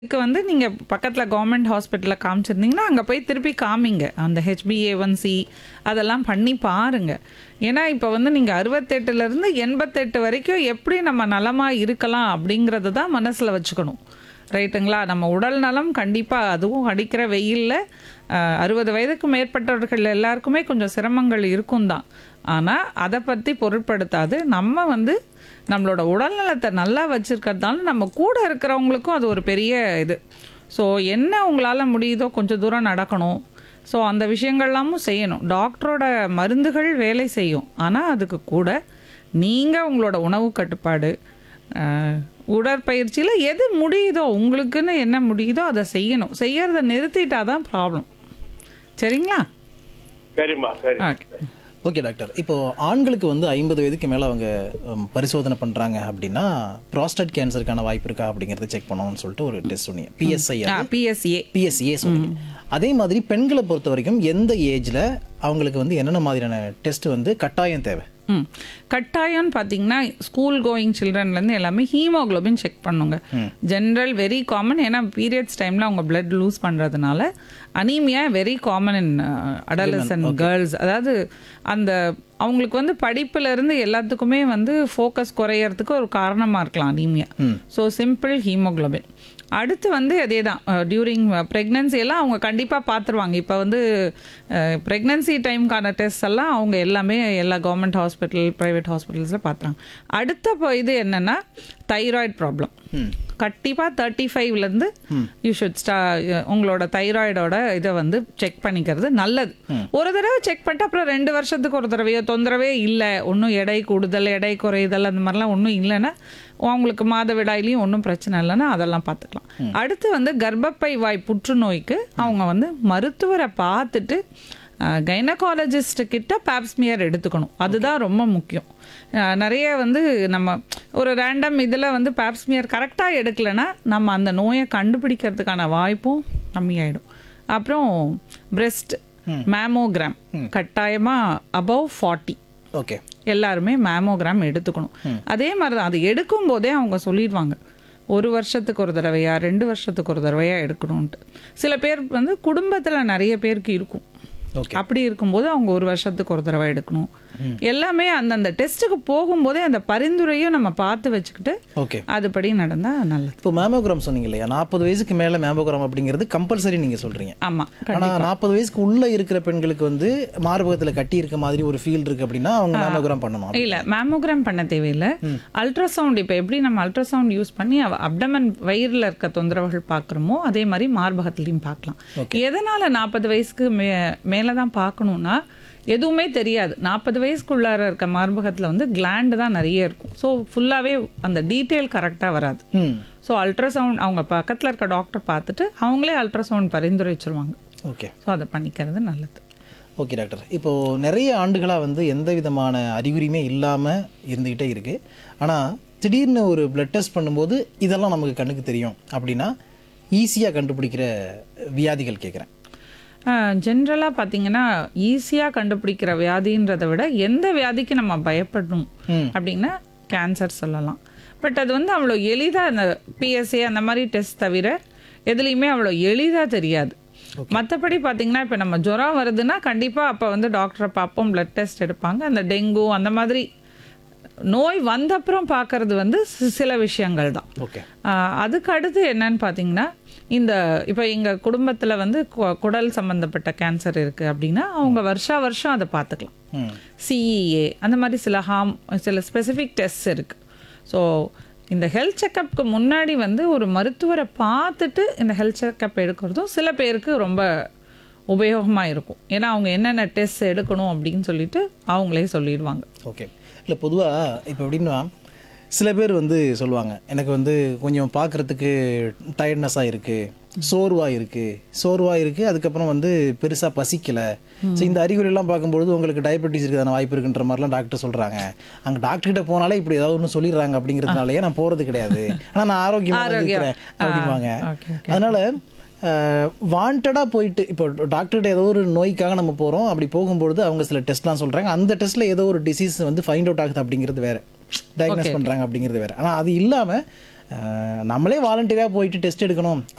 இதுக்கு வந்து நீங்க பக்கத்துல கவர்மெண்ட் ஹாஸ்பிட்டல்ல காமிச்சிருந்தீங்கன்னா அங்க போய் திருப்பி காமிங்க அந்த ஹெச்பிஏஒன்சி அதெல்லாம் பண்ணி பாருங்க ஏன்னா இப்போ வந்து நீங்க அறுபத்தெட்டுல இருந்து எண்பத்தெட்டு வரைக்கும் எப்படி நம்ம நலமா இருக்கலாம் அப்படிங்கறது தான் மனசுல வச்சுக்கணும் ரைட்டுங்களா நம்ம உடல் நலம் கண்டிப்பாக அதுவும் அடிக்கிற வெயிலில் அறுபது வயதுக்கு மேற்பட்டவர்கள் எல்லாருக்குமே கொஞ்சம் சிரமங்கள் இருக்கும் தான் ஆனால் அதை பற்றி பொருட்படுத்தாது நம்ம வந்து நம்மளோட உடல்நலத்தை நல்லா வச்சுருக்கிறதால நம்ம கூட இருக்கிறவங்களுக்கும் அது ஒரு பெரிய இது ஸோ என்ன உங்களால் முடியுதோ கொஞ்சம் தூரம் நடக்கணும் ஸோ அந்த விஷயங்கள்லாமும் செய்யணும் டாக்டரோட மருந்துகள் வேலை செய்யும் ஆனால் அதுக்கு கூட நீங்கள் உங்களோட உணவு கட்டுப்பாடு அஹ், உடற்பயிற்சியில் எது முடியுதோ உங்களுக்குன்னு என்ன முடியுதோ அதை செய்யணும் செய்யறத நிறுத்திட்டா தான் ப்ராப்ளம் சரிங்களா சரிம்மா சரி ஓகே ஓகே டாக்டர் இப்போ ஆண்களுக்கு வந்து ஐம்பது வயதுக்கு மேலே அவங்க ம், பரிசோதனை பண்ணுறாங்க அப்படின்னா ப்ராஸ்டேட் கேன்சருக்கான வாய்ப்பு இருக்கா அப்படிங்கிறத செக் பண்ணணும்னு சொல்லிட்டு ஒரு டெஸ்ட் சொன்னீங்க பிஎஸ்ஐ பிஎஸ்ஏ பிஎஸ்சியே சொன்னீங்க அதே மாதிரி பெண்களை பொறுத்த வரைக்கும் எந்த ஏஜில் அவங்களுக்கு வந்து என்னென்ன மாதிரியான டெஸ்ட் வந்து கட்டாயம் தேவை ம் கட்டாயம்னு பார்த்தீங்கன்னா ஸ்கூல் கோயிங் சில்ட்ரன்லேருந்து எல்லாமே ஹீமோகுளோபின் செக் பண்ணுங்க ஜென்ரல் வெரி காமன் ஏன்னா பீரியட்ஸ் டைமில் அவங்க பிளட் லூஸ் பண்ணுறதுனால anaemia very common in adolescent girls அதாவது அந்த அவங்களுக்கு வந்து படிப்புல இருந்து எல்லாத்துக்குமே வந்து ஃபோக்கஸ் குறையறதுக்கு ஒரு காரணமாக இருக்கலாம் அனீமியா ஸோ சிம்பிள் ஹீமோகுளோபின் அடுத்து வந்து அதே தான் டியூரிங் ப்ரெக்னன்சி எல்லாம் அவங்க கண்டிப்பாக பார்த்துருவாங்க இப்போ வந்து ப்ரெக்னன்சி டைம்க்கான டெஸ்ட் எல்லாம் அவங்க எல்லாமே எல்லா கவர்மெண்ட் ஹாஸ்பிட்டல் ப்ரைவேட் ஹாஸ்பிட்டல்ஸில் பார்த்துறாங்க அடுத்த இப்போ இது என்னென்னா தைராய்டு ப்ராப்ளம் கண்டிப்பாக தேர்ட்டி ஃபைவ்லேருந்து யூ ஷுட் ஸ்டா உங்களோட தைராய்டோட இதை வந்து செக் பண்ணிக்கிறது நல்லது ஒரு தடவை செக் பண்ணிட்டு அப்புறம் ரெண்டு வருஷத்துக்கு ஒரு தடவையோ தொந்தரவே இல்லை ஒன்றும் எடை கூடுதல் எடை குறையுதல் அந்த மாதிரிலாம் ஒன்றும் இல்லைன்னா அவங்களுக்கு மாதவிடாயிலையும் ஒன்றும் பிரச்சனை இல்லைன்னா அதெல்லாம் பார்த்துக்கலாம் அடுத்து வந்து கர்ப்பப்பை வாய் புற்றுநோய்க்கு அவங்க வந்து மருத்துவரை பார்த்துட்டு கைனகாலஜிஸ்ட் கிட்ட பேப்ஸ்மியர் எடுத்துக்கணும் அதுதான் ரொம்ப முக்கியம் அஹ் நிறைய வந்து நம்ம ஒரு ரேண்டம் இதில் வந்து பேப்ஸ்மியர் கரெக்டாக எடுக்கலைன்னா நம்ம அந்த நோயை கண்டுபிடிக்கிறதுக்கான வாய்ப்பும் கம்மியாயிடும் அப்புறம் பிரெஸ்ட் மேமோகிராம் கட்டாயமாக அபவ் ஃபார்ட்டி ஓகே எல்லாருமே மேமோகிராம் எடுத்துக்கணும் அதே மாதிரி தான் அது எடுக்கும் போதே அவங்க சொல்லிடுவாங்க ஒரு வருஷத்துக்கு ஒரு தடவையா ரெண்டு வருஷத்துக்கு ஒரு தடவையா எடுக்கணும்ன்ட்டு சில பேர் வந்து குடும்பத்தில் நிறைய பேருக்கு இருக்கும் ஓகே அப்படி இருக்கும்போது அவங்க ஒரு வருஷத்துக்கு ஒரு தடவை எடுக்கணும் எல்லாமே அந்தந்த டெஸ்ட்டுக்கு போகும்போதே அந்த பரிந்துரையும் நம்ம பார்த்து வச்சுக்கிட்டு ஓகே அதுபடி நடந்தால் நல்லது இப்போ மேமோகிராம் சொன்னீங்க இல்லையா நாற்பது வயசுக்கு மேலே மேமோகிராம் அப்படிங்கிறது கம்பல்சரி நீங்கள் சொல்கிறீங்க ஆமாம் ஆனால் நாற்பது வயசுக்கு உள்ள இருக்கிற பெண்களுக்கு வந்து மார்பகத்தில் கட்டி இருக்க மாதிரி ஒரு ஃபீல் இருக்கு அப்படின்னா அவங்க மேமோகிராம் பண்ணணும் இல்ல மேமோகிராம் பண்ண தேவையில்லை அல்ட்ராசவுண்ட் இப்போ எப்படி நம்ம அல்ட்ராசவுண்ட் யூஸ் பண்ணி அப்டமன் வயிறுல இருக்க தொந்தரவுகள் பார்க்குறோமோ அதே மாதிரி மார்பகத்துலையும் பார்க்கலாம் எதனால நாற்பது வயசுக்கு மே மேலே தான் பார்க்கணும்னா எதுவுமே தெரியாது நாற்பது வயசுக்குள்ளார இருக்க மார்பகத்தில் வந்து கிளாண்டு தான் நிறைய இருக்கும் ஸோ ஃபுல்லாகவே அந்த டீட்டெயில் கரெக்டாக வராது ம் ஸோ அல்ட்ராசவுண்ட் அவங்க பக்கத்தில் இருக்க டாக்டர் பார்த்துட்டு அவங்களே அல்ட்ராசவுண்ட் பரிந்துரைச்சிருவாங்க ஓகே ஸோ அதை பண்ணிக்கிறது நல்லது ஓகே டாக்டர் இப்போது நிறைய ஆண்டுகளாக வந்து எந்த விதமான அறிகுறியுமே இல்லாமல் இருந்துக்கிட்டே இருக்குது ஆனால் திடீர்னு ஒரு பிளட் டெஸ்ட் பண்ணும்போது இதெல்லாம் நமக்கு கண்ணுக்கு தெரியும் அப்படின்னா ஈஸியாக கண்டுபிடிக்கிற வியாதிகள் கேட்குறேன் ஜென்ரலாக பார்த்தீங்கன்னா ஈஸியாக கண்டுபிடிக்கிற வியாதின்றதை விட எந்த வியாதிக்கு நம்ம பயப்படணும் அப்படின்னா கேன்சர் சொல்லலாம் பட் அது வந்து அவ்வளோ எளிதாக அந்த பிஎஸ்ஏ அந்த மாதிரி டெஸ்ட் தவிர எதுலேயுமே அவ்வளோ எளிதாக தெரியாது மற்றபடி பார்த்தீங்கன்னா இப்போ நம்ம ஜுரம் வருதுன்னா கண்டிப்பாக அப்போ வந்து டாக்டரை பார்ப்போம் பிளட் டெஸ்ட் எடுப்பாங்க அந்த டெங்கு அந்த மாதிரி நோய் வந்தப்புறம் பார்க்கறது வந்து சி- சில விஷயங்கள் தான் ஓகே ஆஹ் அதுக்கு அடுத்து என்னன்னு பார்த்தீங்கன்னா இந்த இப்போ எங்கள் குடும்பத்தில் வந்து கு- குடல் சம்மந்தப்பட்ட கேன்சர் இருக்குது அப்படின்னா அவங்க வருஷா வருஷம் அதை பார்த்துக்கலாம் ம் சிஇஏ அந்த மாதிரி சில ஹார்ம் சில ஸ்பெசிஃபிக் டெஸ்ட் இருக்குது ஸோ இந்த ஹெல்த் செக்கப்புக்கு முன்னாடி வந்து ஒரு மருத்துவரை பார்த்துட்டு இந்த ஹெல்த் செக்கப் எடுக்கிறதும் சில பேருக்கு ரொம்ப உபயோகமாக இருக்கும் ஏன்னா அவங்க என்னென்ன டெஸ்ட் எடுக்கணும் அப்படின்னு சொல்லிட்டு அவங்களே சொல்லிடுவாங்க ஓகே இல்லை பொதுவாக இப்போ எப்படின்னா சில பேர் வந்து சொல்லுவாங்க எனக்கு வந்து கொஞ்சம் பார்க்குறதுக்கு டயர்ட்னஸாக இருக்குது சோர்வாக இருக்குது சோர்வாக இருக்குது அதுக்கப்புறம் வந்து பெருசாக பசிக்கலை ஸோ இந்த அறிகுறியெல்லாம் பார்க்கும்பொழுது உங்களுக்கு டயபெட்டிஸ் இருக்குதான வாய்ப்பு இருக்குன்ற மாதிரிலாம் டாக்டர் சொல்கிறாங்க அங்கே டாக்டர்கிட்ட போனாலே இப்படி ஏதாவது ஒன்று சொல்லிடுறாங்க அப்படிங்கிறதுனாலயே நான் போகிறது கிடையாது ஆனால் நான் ஆரோக்கியமாக இருக்கிறேன் அப்படிம்பாங்க ஓகே அதனால வாண்டடாக போயிட்டு இப்போ டாக்டர்கிட்ட ஏதோ ஒரு நோய்க்காக நம்ம போகிறோம் அப்படி போகும்பொழுது அவங்க சில டெஸ்ட்லாம் சொல்கிறாங்க அந்த டெஸ்ட்டில் ஏதோ ஒரு டிசீஸ் வந்து ஃபைண்ட் அவுட் ஆகுது அப்படிங்கிறது வேற டயக்னோஸ் பண்ணுறாங்க அப்படிங்கிறது வேற ஆனால் அது இல்லாமல் நம்மளே வாலண்டியராக போயிட்டு டெஸ்ட் எடுக்கணும்